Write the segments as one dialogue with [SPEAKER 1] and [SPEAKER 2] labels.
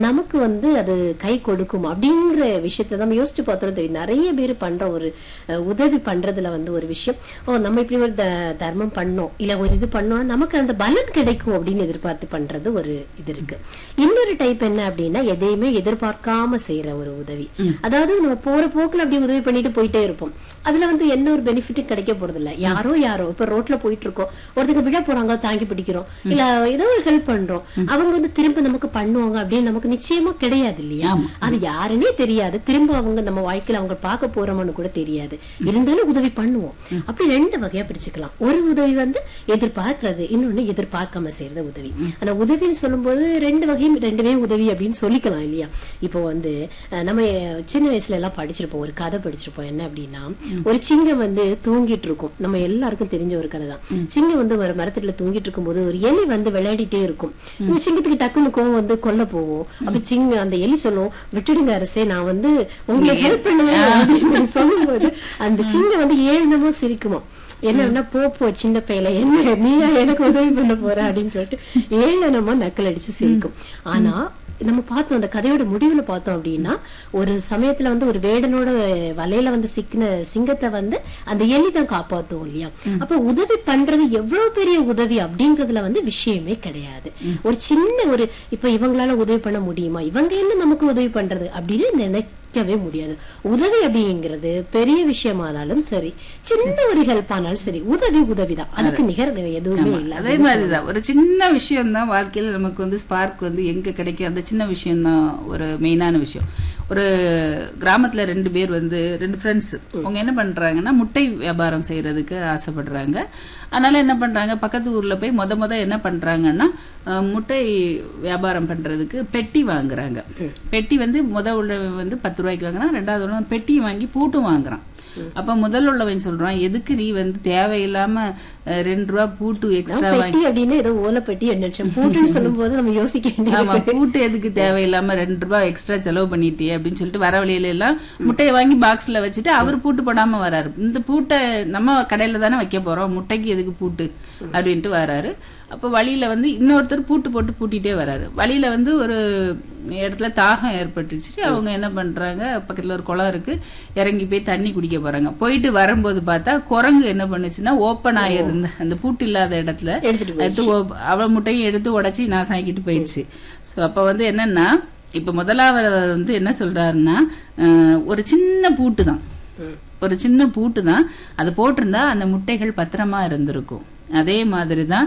[SPEAKER 1] நமக்கு வந்து அது கை கொடுக்கும் அப்படிங்கிற விஷயத்த நம்ம யோசிச்சு பார்த்தோம் தெரியும் நிறைய பேர் பண்ற ஒரு அஹ், உதவி பண்றதுல வந்து ஒரு விஷயம் ஓ நம்ம இப்படி ஒரு த- தர்மம் பண்ணோம் இல்ல ஒரு இது பண்ணோம்னா நமக்கு அந்த பலன் கிடைக்கும் அப்படின்னு எதிர்பார்த்து பண்றது ஒரு இது இருக்கு இன்னொரு டைப் என்ன அப்படின்னா எதையுமே எதிர்பார்க்காம செய்யற ஒரு உதவி அதாவது நம்ம போற போக்குல அப்படியே உதவி பண்ணிட்டு போயிட்டே இருப்போம் அதுல வந்து என்ன ஒரு பெனிஃபிட்டும் கிடைக்க போறது இல்ல யாரோ யாரோ இப்ப ரோட்ல போயிட்டு இருக்கோம் ஒருத்தங்க விழ போறாங்க தாங்கி பிடிக்கிறோம் இல்ல ஏதோ ஒரு ஹெல்ப் பண்றோம் அவங்க வந்து திரும்ப நமக்கு பண்ணுவாங்க அப்படின்னு நமக்கு நிச்சயமா கிடையாது இல்லையா அது யாருன்னே தெரியாது திரும்ப அவங்க நம்ம வாழ்க்கையில அவங்க பார்க்க போறோம்னு கூட தெரியாது இருந்தாலும் உதவி பண்ணுவோம் அப்படி ரெண்டு வகையா பிரிச்சுக்கலாம் ஒரு உதவி வந்து எதிர்பார்க்கறது இன்னொன்னு எதிர்பார்க்காம செய்யறது உதவி ஆனா உதவின்னு சொல்லும்போது ரெண்டு வகையும் ரெண்டுமே உதவி அப்படின்னு சொல்லிக்கலாம் இல்லையா இப்போ வந்து அஹ், நம்ம சின்ன வயசுல எல்லாம் படிச்சிருப்போம் ஒரு கதை படிச்சிருப்போம் என்ன அப்படின்னா ஒரு சிங்கம் வந்து தூங்கிட்டு இருக்கும் நம்ம எல்லாருக்கும் தெரிஞ்ச ஒரு கதை தான் சிங்கம் வந்து ஒரு மரத்துல தூங்கிட்டு இருக்கும்போது ஒரு எலி வந்து விளையாடிட்டே இருக்கும் இந்த சிங்கத்துக்கு டக்குனு கோவம் வந்து கொல்ல போகும் அப்ப சிங்க அந்த எலி சொல்லும் விட்டுடுங்க அரசே நான் வந்து உங்களுக்கு ஹெல்ப் பண்ணுவேன் அப்படின்னு சொல்லும்போது அந்த சிங்கம் வந்து ஏழுனமும் சிரிக்குமா என்னன்னா போ போ சின்ன பையல என்ன நீயா எனக்கு உதவி பண்ண போற அப்படின்னு சொல்லிட்டு ஏளனமா நக்கல் அடிச்சு சிரிக்கும் ஆனா நம்ம பார்த்தோம் அந்த கதையோட முடிவுல பார்த்தோம் அப்படின்னா ஒரு சமயத்துல வந்து ஒரு வேடனோட வலையில வந்து சிக்கின சிங்கத்தை வந்து அந்த எலி தான் காப்பாத்தும் இல்லையா அப்ப உதவி பண்றது எவ்வளவு பெரிய உதவி அப்படிங்கறதுல வந்து விஷயமே கிடையாது ஒரு சின்ன ஒரு இப்ப இவங்களால உதவி பண்ண முடியுமா இவங்க என்ன நமக்கு உதவி பண்றது அப்படின்னு நினைக்கவே முடியாது உதவி அப்படிங்கிறது பெரிய விஷயமானாலும் சரி சின்ன ஒரு ஹெல்ப் ஆனாலும் சரி உதவி உதவிதான் அதுக்கு நிகர் எதுவுமே இல்ல
[SPEAKER 2] அதே மாதிரிதான் ஒரு சின்ன விஷயம் தான் வாழ்க்கையில நமக்கு வந்து ஸ்பார்க் வந்து எங்க கிடைக்கும் அந்த சின்ன விஷயம் தான் ஒரு மெயினான விஷயம் ஒரு கிராமத்துல ரெண்டு பேர் வந்து ரெண்டு ஃப்ரெண்ட்ஸ் அவங்க என்ன பண்றாங்கன்னா முட்டை வியாபாரம் செய்யறதுக்கு ஆசைப்படுறாங்க அதனால என்ன பண்றாங்க பக்கத்து ஊர்ல போய் முத முத என்ன பண்றாங்கன்னா அஹ், முட்டை வியாபாரம் பண்றதுக்கு பெட்டி வாங்குறாங்க பெட்டி வந்து முத உள்ள வந்து பத்து ரூபாய்க்கு வாங்குறான் ரெண்டாவது உள்ள பெட்டி வாங்கி பூட்டும் வாங்குறான் அப்ப முதல் உள்ளவன் சொல்றான் எதுக்கு நீ வந்து தேவையில்லாம அஹ், ரெண்டு ரூபா பூட்டு எக்ஸ்ட்ரா வாங்கி
[SPEAKER 1] பெட்டி அப்படின்னு ஏதோ ஓலை பெட்டி என்ன பூட்டுன்னு சொல்லும் போது நம்ம யோசிக்க வேண்டியது
[SPEAKER 2] ஆமா பூட்டு எதுக்கு தேவையில்லாம ரெண்டு ரூபாய் எக்ஸ்ட்ரா செலவு பண்ணிட்டியே அப்படின்னு சொல்லிட்டு வர வழியில எல்லாம் முட்டையை வாங்கி பாக்ஸ்ல வச்சுட்டு அவர் பூட்டு போடாம வராரு இந்த பூட்டை நம்ம கடையில தானே வைக்க போறோம் முட்டைக்கு எதுக்கு பூட்டு அப்படின்ட்டு வராரு அப்ப வழியில வந்து இன்னொருத்தர் பூட்டு போட்டு பூட்டிட்டே வராரு வழியில வந்து ஒரு இடத்துல தாகம் ஏற்பட்டுச்சு அவங்க என்ன பண்றாங்க பக்கத்துல ஒரு குளம் இருக்கு இறங்கி போய் தண்ணி குடிக்க போறாங்க போயிட்டு வரும்போது பார்த்தா குரங்கு என்ன பண்ணுச்சுன்னா ஓப்பன் ஆயிருந்த அந்த பூட்டு இல்லாத இடத்துல
[SPEAKER 1] எடுத்துட்டு
[SPEAKER 2] எடுத்து ஒ- அவ முட்டையும் எடுத்து உடைச்சி நான் சாக்கிட்டு போயிடுச்சு சோ அப்ப வந்து என்னன்னா இப்ப முதலாவது வந்து என்ன சொல்றாருன்னா அஹ், ஒரு சின்ன பூட்டு தான் ஒரு சின்ன பூட்டு தான் அது போட்டிருந்தா அந்த முட்டைகள் பத்திரமா இருந்திருக்கும் அதே மாதிரி தான்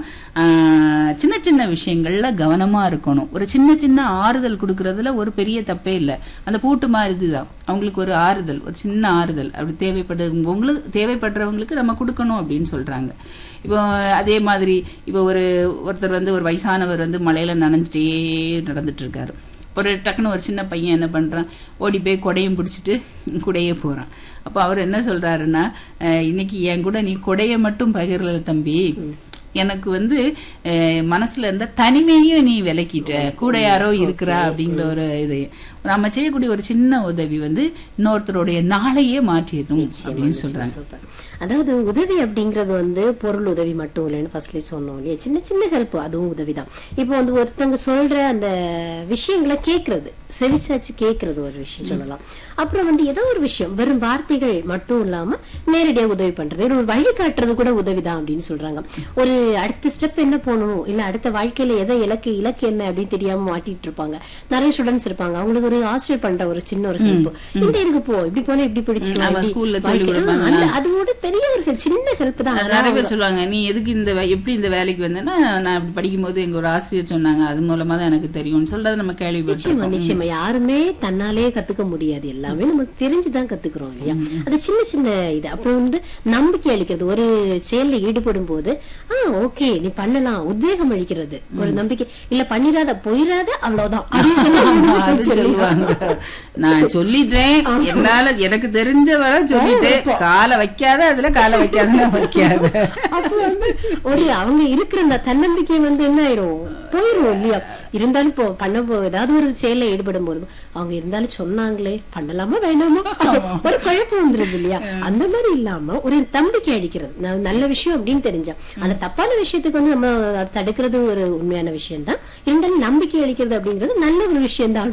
[SPEAKER 2] சின்ன சின்ன விஷயங்கள்ல கவனமா இருக்கணும் ஒரு சின்ன சின்ன ஆறுதல் கொடுக்கறதுல ஒரு பெரிய தப்பே இல்லை அந்த பூட்டு மாதிரி தான் அவங்களுக்கு ஒரு ஆறுதல் ஒரு சின்ன ஆறுதல் அப்படி தேவைப்படுறவங்களுக்கு தேவைப்படுறவங்களுக்கு நம்ம கொடுக்கணும் அப்படின்னு சொல்றாங்க இப்போ அதே மாதிரி இப்போ ஒரு ஒருத்தர் வந்து ஒரு வயசானவர் வந்து மலையில நனைஞ்சிட்டே நடந்துட்டு இருக்காரு ஒரு டக்குன்னு ஒரு சின்ன பையன் என்ன பண்றான் ஓடி போய் கொடையும் பிடிச்சிட்டு குடையே போறான் அப்போ அவர் என்ன சொல்றாருன்னா அஹ், இன்னைக்கு என் கூட நீ கொடைய மட்டும் பகிரல தம்பி எனக்கு வந்து அஹ், மனசுல இருந்த தனிமையும் நீ விலக்கிட்ட கூட யாரோ இருக்கிறா அப்படிங்கிற ஒரு இது நம்ம செய்யக்கூடிய ஒரு சின்ன உதவி வந்து இன்னொருத்தருடைய நாளையே மாற்றிடும் அப்படின்னு சொல்றாங்க
[SPEAKER 1] சூப்பர் அதாவது உதவி அப்படிங்கிறது வந்து பொருள் உதவி மட்டும் இல்லைன்னு ஃபர்ஸ்ட்லேயே சொன்னோம் இல்லையா சின்ன சின்ன ஹெல்ப் அதுவும் உதவிதான் இப்போ வந்து ஒருத்தவங்க சொல்ற அந்த விஷயங்களை கேட்கறது செவிச்சாச்சு கேட்கறது ஒரு விஷயம் சொல்லலாம் அப்புறம் வந்து ஏதோ ஒரு விஷயம் வெறும் வார்த்தைகள் மட்டும் இல்லாம நேரடியா உதவி பண்றது ஒரு வழி காட்டுறது கூட உதவிதான் அப்படின்னு சொல்றாங்க ஒரு அடுத்த ஸ்டெப் என்ன போகணும் இல்ல அடுத்த வாழ்க்கையில எதை இலக்கு இலக்கு என்ன அப்படின்னு தெரியாம மாட்டிட்டு இருப்பாங்க நிறைய ஸ்டூடெண்ட்ஸ் இருப்பாங்க அவங்களுக்கு ஒரு ஆசிரியர் பண்ற ஒரு சின்ன ஒரு ஹெல்ப் இந்த இதுக்கு போ இப்படி போனா இப்படி பிடிச்சிக்கலாம்
[SPEAKER 2] ஆமா,
[SPEAKER 1] இப்படி
[SPEAKER 2] ஸ்கூல்ல சொல்லி
[SPEAKER 1] வாழ்க்கை-
[SPEAKER 2] கொடுப்பாங்க.
[SPEAKER 1] அந்த- அதோட பெரிய ஒரு சின்ன ஹெல்ப் தான்
[SPEAKER 2] அது நிறைய பேர் சொல்லுவாங்க நீ எதுக்கு இந்த வே- எப்படி இந்த வேலைக்கு வந்தேன்னா நான் அப்படி படிக்கும்போது எங்க ஒரு ஆசிரியர் சொன்னாங்க அது மூலமா தான் எனக்கு தெரியும்னு சொல்றதை நம்ம
[SPEAKER 1] நிச்சயமா
[SPEAKER 2] கேள்விப்பட்டிருக்கோம்
[SPEAKER 1] நிச்சயமா யாருமே தன்னாலே கத்துக்க முடியாது எல்லாமே நமக்கு தெரிஞ்சுதான் கத்துக்கிறோம் இல்லையா அது சின்ன சின்ன இது அப்புறம் வந்து நம்பிக்கை அளிக்கிறது ஒரு செயல்ல ஈடுபடும் போது ஆஹ் ஓகே நீ பண்ணலாம் உத்வேகம் அளிக்கிறது ஒரு நம்பிக்கை இல்ல பண்ணிராத போயிராத அவ்வளவுதான் அப்படின்னு சொல்லி
[SPEAKER 2] அது சொல்லுவாங்க நான் சொல்லிட்டேன் என்னால எனக்கு தெரிஞ்ச வரை சொல்லிட்டேன் காலை வைக்காத அதுல காலை வைக்காதன்னா வைக்காத
[SPEAKER 1] அப்ப வந்து ஒரு அவங்க இருக்கிற அந்த தன்னம்பிக்கை வந்து என்ன ஆயிரும் போயிரும் இல்லையா இருந்தாலும் இப்போ பண்ண போ ஏதாவது ஒரு செயல்ல ஈடுபடும் போது அவங்க இருந்தாலும் சொன்னாங்களே பண்ணலாமா வேணாமா ஒரு குழப்பம் வந்துருது இல்லையா அந்த மாதிரி இல்லாம ஒரு நம்பிக்கை அடிக்கிறது ந- நல்ல விஷயம் அப்படின்னு தெரிஞ்சா அந்த தப்பான விஷயத்துக்கு வந்து நம்ம அதை தடுக்கிறது ஒரு உண்மையான விஷயம் தான் இருந்தாலும் நம்பிக்கை அளிக்கிறது அப்படிங்கிறது நல்ல ஒரு விஷயம் தான்